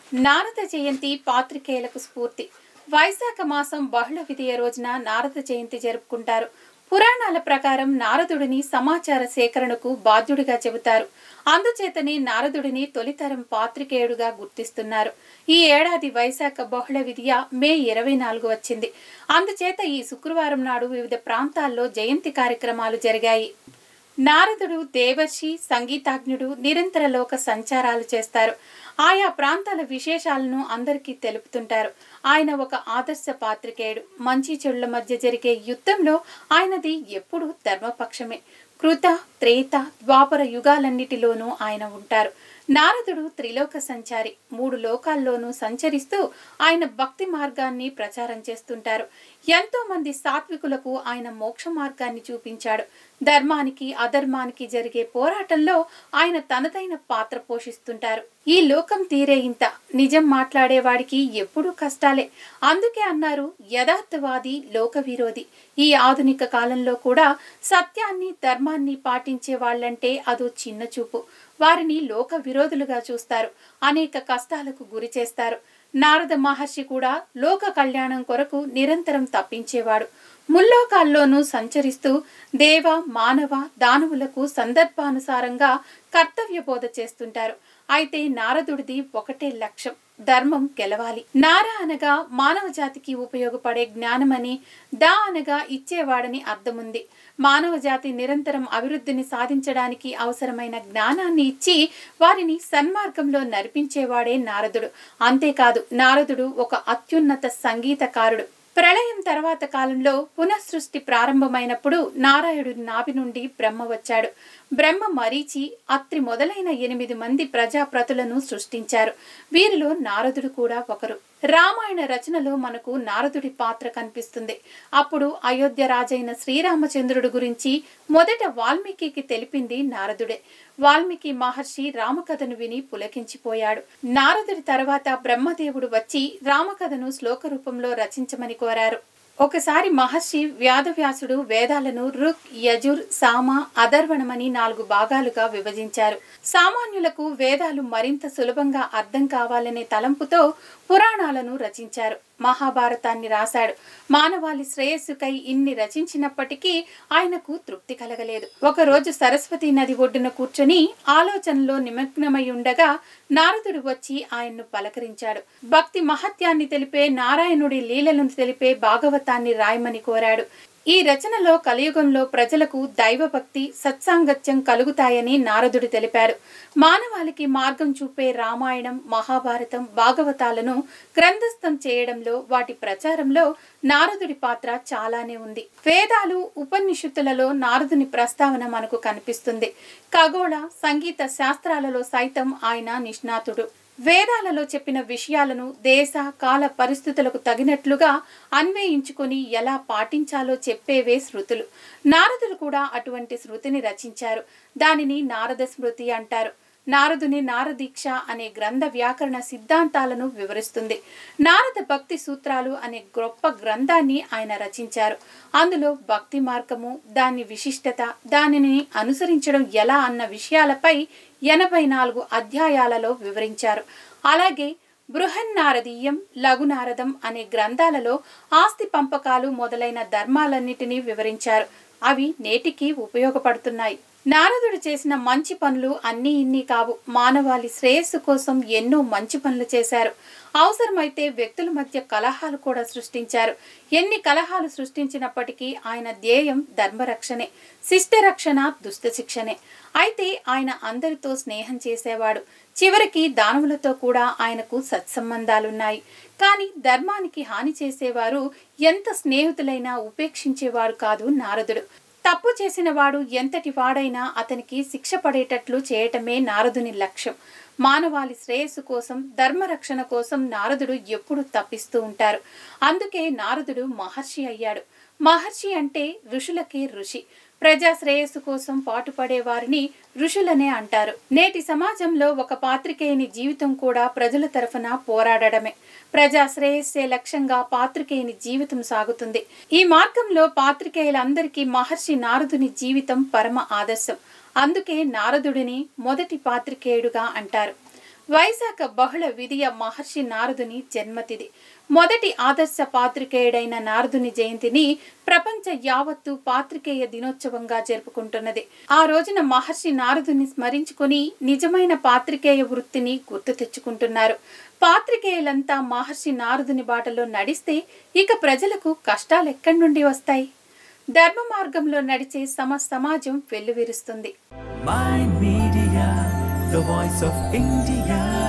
నారద జయంతి పాత్రికేయులకు స్ఫూర్తి వైశాఖ మాసం బహుళ విధియ రోజున నారద జయంతి జరుపుకుంటారు పురాణాల ప్రకారం నారదుడిని సమాచార సేకరణకు బాధ్యుడిగా చెబుతారు అందుచేతనే నారదుడిని తొలితరం పాత్రికేయుడుగా గుర్తిస్తున్నారు ఈ ఏడాది వైశాఖ బహుళ విధియ మే ఇరవై నాలుగు వచ్చింది అందుచేత ఈ శుక్రవారం నాడు వివిధ ప్రాంతాల్లో జయంతి కార్యక్రమాలు జరిగాయి నారదుడు దేవర్షి సంగీతాజ్ఞుడు నిరంతర లోక సంచారాలు చేస్తారు ఆయా ప్రాంతాల విశేషాలను అందరికీ తెలుపుతుంటారు ఆయన ఒక ఆదర్శ పాత్రికేయుడు మంచి చెడుల మధ్య జరిగే యుద్ధంలో ఆయనది ఎప్పుడూ ధర్మపక్షమే కృత త్రేత ద్వాపర యుగాలన్నిటిలోనూ ఆయన ఉంటారు నారదుడు త్రిలోక సంచారి మూడు లోకాల్లోనూ సంచరిస్తూ ఆయన భక్తి మార్గాన్ని ప్రచారం చేస్తుంటారు ఎంతో మంది సాత్వికులకు ఆయన మోక్ష మార్గాన్ని చూపించాడు ధర్మానికి అధర్మానికి జరిగే పోరాటంలో ఆయన తనదైన పాత్ర పోషిస్తుంటారు ఈ లోకం తీరే ఇంత నిజం మాట్లాడేవాడికి ఎప్పుడూ కష్టాలే అందుకే అన్నారు యథార్థవాది లోక విరోధి ఈ ఆధునిక కాలంలో కూడా సత్యాన్ని ధర్మాన్ని పాటించే వాళ్ళంటే అదో చిన్న చూపు వారిని లోక విరోధులుగా చూస్తారు అనేక కష్టాలకు గురి చేస్తారు నారద మహర్షి కూడా లోక కళ్యాణం కొరకు నిరంతరం తప్పించేవాడు ముల్లోకాల్లోనూ సంచరిస్తూ దేవ మానవ దానవులకు సందర్భానుసారంగా కర్తవ్య బోధ చేస్తుంటారు అయితే నారదుడిది ఒకటే లక్ష్యం ధర్మం గెలవాలి నార అనగా మానవ జాతికి ఉపయోగపడే జ్ఞానమని దా అనగా ఇచ్చేవాడని అర్థముంది మానవ జాతి నిరంతరం అభివృద్ధిని సాధించడానికి అవసరమైన జ్ఞానాన్ని ఇచ్చి వారిని సన్మార్గంలో నడిపించేవాడే నారదుడు అంతేకాదు నారదుడు ఒక అత్యున్నత సంగీతకారుడు ప్రళయం తర్వాత కాలంలో పునఃసృష్టి ప్రారంభమైనప్పుడు నారాయణుడి నాభి నుండి బ్రహ్మ వచ్చాడు బ్రహ్మ మరీచి అత్రి మొదలైన ఎనిమిది మంది ప్రజాప్రతులను సృష్టించారు వీరిలో నారదుడు కూడా ఒకరు రామాయణ రచనలో మనకు నారదుడి పాత్ర కనిపిస్తుంది అప్పుడు అయోధ్య రాజైన శ్రీరామచంద్రుడు గురించి మొదట వాల్మీకి తెలిపింది నారదుడే వాల్మీకి మహర్షి రామకథను విని పులకించిపోయాడు నారదుడి తర్వాత బ్రహ్మదేవుడు వచ్చి రామకథను శ్లోక రూపంలో రచించమని కోరారు ఒకసారి మహర్షి వ్యాధవ్యాసుడు వేదాలను రుక్ యజుర్ సామ అధర్వణమని నాలుగు భాగాలుగా విభజించారు సామాన్యులకు వేదాలు మరింత సులభంగా అర్థం కావాలనే తలంపుతో పురాణాలను రచించారు మహాభారతాన్ని రాశాడు మానవాళి శ్రేయస్సుకై ఇన్ని రచించినప్పటికీ ఆయనకు తృప్తి కలగలేదు ఒకరోజు సరస్వతి నది ఒడ్డున కూర్చొని ఆలోచనలో నిమగ్నమై ఉండగా నారదుడు వచ్చి ఆయన్ను పలకరించాడు భక్తి మహత్యాన్ని తెలిపే నారాయణుడి లీలలను తెలిపే భాగవతాన్ని రాయమని కోరాడు ఈ రచనలో కలియుగంలో ప్రజలకు దైవభక్తి సత్సాంగత్యం కలుగుతాయని నారదుడు తెలిపాడు మానవాళికి మార్గం చూపే రామాయణం మహాభారతం భాగవతాలను గ్రంథస్థం చేయడంలో వాటి ప్రచారంలో నారదుడి పాత్ర చాలానే ఉంది వేదాలు ఉపనిషత్తులలో నారదుని ప్రస్తావన మనకు కనిపిస్తుంది ఖగోళ సంగీత శాస్త్రాలలో సైతం ఆయన నిష్ణాతుడు వేదాలలో చెప్పిన విషయాలను దేశ కాల పరిస్థితులకు తగినట్లుగా అన్వయించుకొని ఎలా పాటించాలో చెప్పేవే శృతులు నారదులు కూడా అటువంటి శృతిని రచించారు దానిని నారద స్మృతి అంటారు నారదుని నారదీక్ష అనే గ్రంథ వ్యాకరణ సిద్ధాంతాలను వివరిస్తుంది నారద భక్తి సూత్రాలు అనే గొప్ప గ్రంథాన్ని ఆయన రచించారు అందులో భక్తి మార్గము దాని విశిష్టత దానిని అనుసరించడం ఎలా అన్న విషయాలపై ఎనభై నాలుగు అధ్యాయాలలో వివరించారు అలాగే బృహన్నారదీయం లఘునారదం అనే గ్రంథాలలో ఆస్తి పంపకాలు మొదలైన ధర్మాలన్నిటినీ వివరించారు అవి నేటికి ఉపయోగపడుతున్నాయి నారదుడు చేసిన మంచి పనులు అన్నీ ఇన్ని కావు మానవాళి శ్రేయస్సు కోసం ఎన్నో మంచి పనులు చేశారు అవసరమైతే వ్యక్తుల మధ్య కలహాలు కూడా సృష్టించారు ఎన్ని కలహాలు సృష్టించినప్పటికీ ఆయన ధ్యేయం ధర్మరక్షణే శిష్టరక్షణ దుష్ట శిక్షణే అయితే ఆయన అందరితో స్నేహం చేసేవాడు చివరికి దానవులతో కూడా ఆయనకు సత్సంబంధాలున్నాయి కానీ ధర్మానికి హాని చేసేవారు ఎంత స్నేహితులైనా ఉపేక్షించేవాడు కాదు నారదుడు తప్పు చేసిన వాడు ఎంతటి వాడైనా అతనికి శిక్ష పడేటట్లు చేయటమే నారదుని లక్ష్యం మానవాళి శ్రేయస్సు కోసం ధర్మరక్షణ కోసం నారదుడు ఎప్పుడు తప్పిస్తూ ఉంటారు అందుకే నారదుడు మహర్షి అయ్యాడు మహర్షి అంటే ఋషులకే ఋషి ప్రజా శ్రేయస్సు కోసం పాటుపడే వారిని ఋషులనే అంటారు నేటి సమాజంలో ఒక పాత్రికేయుని జీవితం కూడా ప్రజల తరఫున పోరాడడమే ప్రజా శ్రేయస్సే లక్ష్యంగా పాత్రికేయుని జీవితం సాగుతుంది ఈ మార్గంలో పాత్రికేయులందరికీ మహర్షి నారదుని జీవితం పరమ ఆదర్శం అందుకే నారదుడిని మొదటి పాత్రికేయుడుగా అంటారు వైశాఖ బహుళ విధియ మహర్షి నారదుని జన్మతిథి మొదటి ఆదర్శ పాత్రికేయుడైన నారదుని జయంతిని ప్రపంచ యావత్తు పాత్రికేయ దినోత్సవంగా జరుపుకుంటున్నది ఆ రోజున మహర్షి నారదుని స్మరించుకుని నిజమైన పాత్రికేయ వృత్తిని గుర్తు తెచ్చుకుంటున్నారు పాత్రికేయులంతా మహర్షి నారదుని బాటలో నడిస్తే ఇక ప్రజలకు కష్టాలు ఎక్కడి నుండి వస్తాయి ధర్మ మార్గంలో నడిచే సమ సమాజం వెల్లువిరుస్తుంది Mind Media, the voice of India.